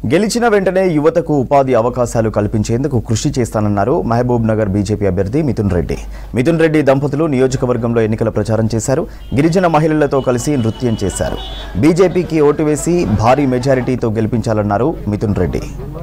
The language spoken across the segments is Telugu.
గెలిచిన వెంటనే యువతకు ఉపాధి అవకాశాలు కల్పించేందుకు కృషి చేస్తానన్నారు మహబూబ్ నగర్ బీజేపీ అభ్యర్థి మిథున్ రెడ్డి మిథున్ రెడ్డి దంపతులు నియోజకవర్గంలో ఎన్నికల ప్రచారం చేశారు గిరిజన మహిళలతో కలిసి నృత్యం చేశారు బీజేపీకి ఓటు వేసి భారీ మెజారిటీతో గెలిపించాలన్నారు మిథున్ రెడ్డి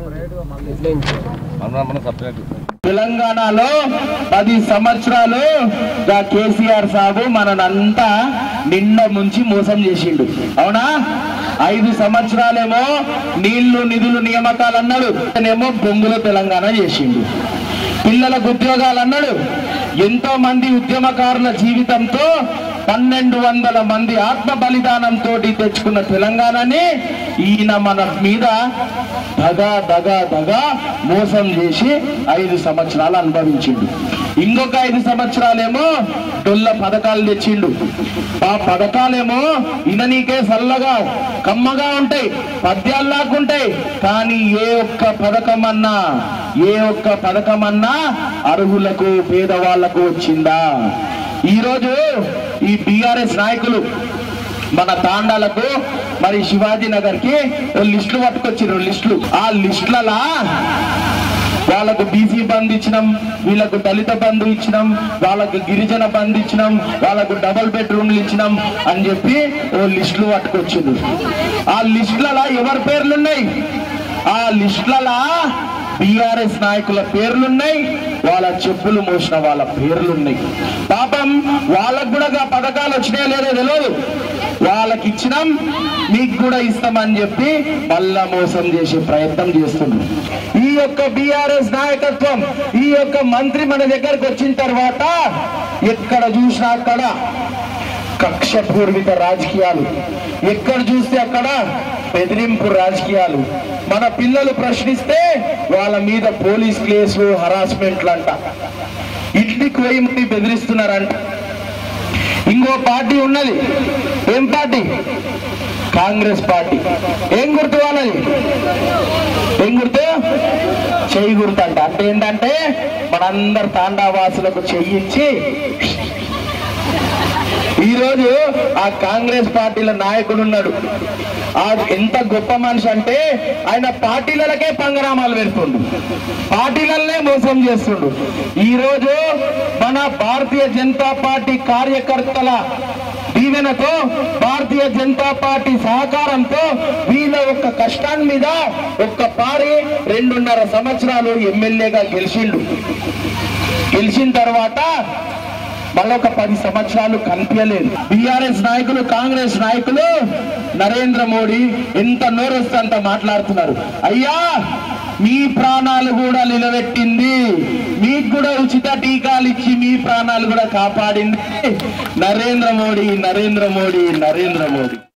తెలంగాణలో పది సంవత్సరాలు గా కేసీఆర్ సాబు మననంతా నిండ ముంచి మోసం చేసిండు అవునా ఐదు సంవత్సరాలేమో నీళ్లు నిధులు నియామకాలు అన్నాడు ఏమో బొంగులో తెలంగాణ చేసిండు పిల్లలకు ఉద్యోగాలు అన్నాడు ఎంతో మంది ఉద్యమకారుల జీవితంతో పన్నెండు వందల మంది ఆత్మ బలిదానంతో తెచ్చుకున్న తెలంగాణని ఈయన మన మీద దగా దగా దగా మోసం చేసి ఐదు సంవత్సరాలు అనుభవించిండు ఇంకొక ఐదు సంవత్సరాలేమో డొల్ల పథకాలు తెచ్చిండు ఆ పథకాలేమో ఇననీకే చల్లగా కమ్మగా ఉంటాయి పద్యాల్లాకుంటాయి కానీ ఏ ఒక్క పథకం అన్నా ఏ ఒక్క పథకం అన్నా అర్హులకు పేదవాళ్లకు వచ్చిందా ఈరోజు ఈ బీఆర్ఎస్ నాయకులు మన తాండాలకు మరి శివాజీ నగర్ కి లిస్టులు పట్టుకొచ్చారు లిస్టులు ఆ లిస్టులలా వాళ్ళకు బీసీ బంద్ ఇచ్చినాం వీళ్ళకు దళిత బంధు ఇచ్చినాం వాళ్ళకు గిరిజన బంద్ ఇచ్చినాం వాళ్ళకు డబుల్ బెడ్రూమ్లు ఇచ్చినాం అని చెప్పి ఓ లిస్టులు పట్టుకొచ్చిండు ఆ లిస్టులలో ఎవరి పేర్లున్నాయి ఆ లిస్టులలో బీఆర్ఎస్ నాయకుల పేర్లున్నాయి వాళ్ళ చెప్పులు మోసిన వాళ్ళ పేర్లున్నాయి పాపం వాళ్ళకు కూడా గా పథకాలు వచ్చినాయో లేదో తెలియదు వాళ్ళకి ఇచ్చినాం మీకు కూడా ఇస్తామని చెప్పి మళ్ళా మోసం చేసే ప్రయత్నం చేస్తుంది ఈ యొక్క బీఆర్ఎస్ నాయకత్వం ఈ యొక్క మంత్రి మన దగ్గరకు వచ్చిన తర్వాత ఎక్కడ చూసినా అక్కడ కక్షపూర్విత రాజకీయాలు ఎక్కడ చూస్తే అక్కడ బెదిరింపు రాజకీయాలు మన పిల్లలు ప్రశ్నిస్తే వాళ్ళ మీద పోలీస్ కేసు హరాస్మెంట్లు అంట ఇంటికి పోయి మంది బెదిరిస్తున్నారంట ఇంకో పార్టీ ఉన్నది ఏం పార్టీ కాంగ్రెస్ పార్టీ ఏం గుర్తు వాళ్ళది ఏం గుర్తు చెయ్యి గుర్తు అంట అంటే ఏంటంటే మనందరు తాండావాసులకు చెయ్యించి ఈరోజు ఆ కాంగ్రెస్ పార్టీల నాయకుడు ఉన్నాడు ఆ ఎంత గొప్ప మనిషి అంటే ఆయన పార్టీలకే పంగనామాలు పెడుతుండు పార్టీలనే మోసం చేస్తుండు ఈరోజు మన భారతీయ జనతా పార్టీ కార్యకర్తల దీవెనతో భారతీయ జనతా పార్టీ సహకారంతో వీళ్ళ ఒక్క కష్టాన్ని మీద ఒక్క పారి రెండున్నర సంవత్సరాలు ఎమ్మెల్యేగా గెలిచిండు గెలిచిన తర్వాత మళ్ళొక పది సంవత్సరాలు కనిపించలేదు బీఆర్ఎస్ నాయకులు కాంగ్రెస్ నాయకులు నరేంద్ర మోడీ ఎంత నోరొస్తే అంత మాట్లాడుతున్నారు అయ్యా మీ ప్రాణాలు కూడా నిలబెట్టింది మీకు కూడా ఉచిత టీకాలు ఇచ్చి మీ ప్రాణాలు కూడా కాపాడింది నరేంద్ర మోడీ నరేంద్ర మోడీ నరేంద్ర మోడీ